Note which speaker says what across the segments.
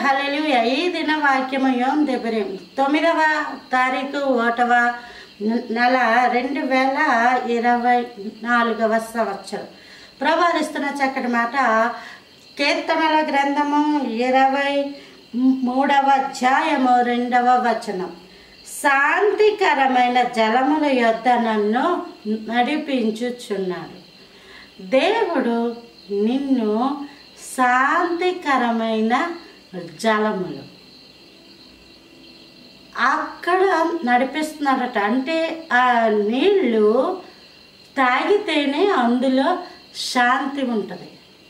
Speaker 1: హల్లెలూయా ఈ దిన వాక్యము యోం దెబరేం తొమ్మిదవ తారీఖు ఒకటవ నె- నెల రెండు వేల ఇరవై నాలుగవ సంవత్సరం ప్రభావిస్తున్న చక్కటి మాట కీర్తనల గ్రంథము ఇరవై మూడవ అధ్యాయము రెండవ వచనం శాంతికరమైన జలముల యొద్ద నన్ను నడిపించుచున్నాడు దేవుడు నిన్ను శాంతికరమైన జలములు అక్కడ నడిపిస్తున్నాడట అంటే ఆ నీళ్ళు తాగితేనే అందులో శాంతి ఉంటుంది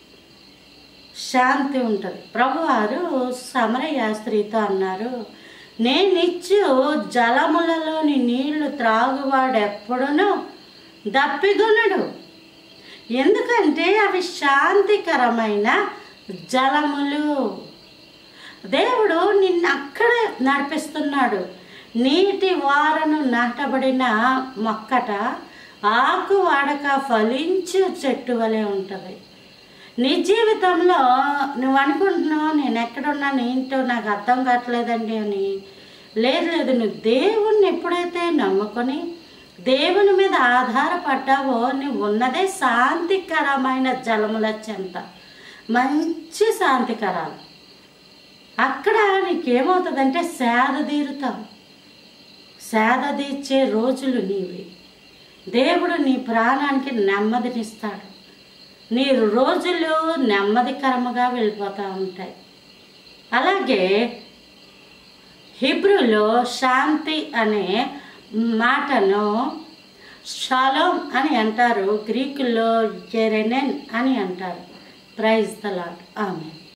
Speaker 1: శాంతి ఉంటుంది ప్రభువారు సమరయ స్త్రీతో అన్నారు నేనిచ్చు జలములలోని నీళ్లు త్రాగువాడు ఎప్పుడునూ దప్పిగొనడు ఎందుకంటే అవి శాంతికరమైన జలములు దేవుడు నిన్ను అక్కడే నడిపిస్తున్నాడు నీటి వారను నాటబడిన మొక్కట ఆకు వాడక ఫలించు చెట్టు వలె ఉంటుంది నీ జీవితంలో నువ్వు అనుకుంటున్నావు నేను ఎక్కడున్నాను ఏంటో నాకు అర్థం కావట్లేదండి అని లేదు లేదు నువ్వు దేవుణ్ణి ఎప్పుడైతే నమ్ముకొని దేవుని మీద ఆధారపడ్డావో నువ్వు ఉన్నదే శాంతికరమైన జలముల చెంత మంచి శాంతికరాలు అక్కడ నీకేమవుతుందంటే సేద తీరుతావు సేద తీర్చే రోజులు నీవి దేవుడు నీ ప్రాణానికి నెమ్మదినిస్తాడు నీ రోజులు నెమ్మదికరముగా వెళ్ళిపోతూ ఉంటాయి అలాగే హిబ్రూలో శాంతి అనే మాటను షాలోమ్ అని అంటారు గ్రీకులో జెరెనెన్ అని అంటారు ప్రైజ్ ద లాడ్ ఆమె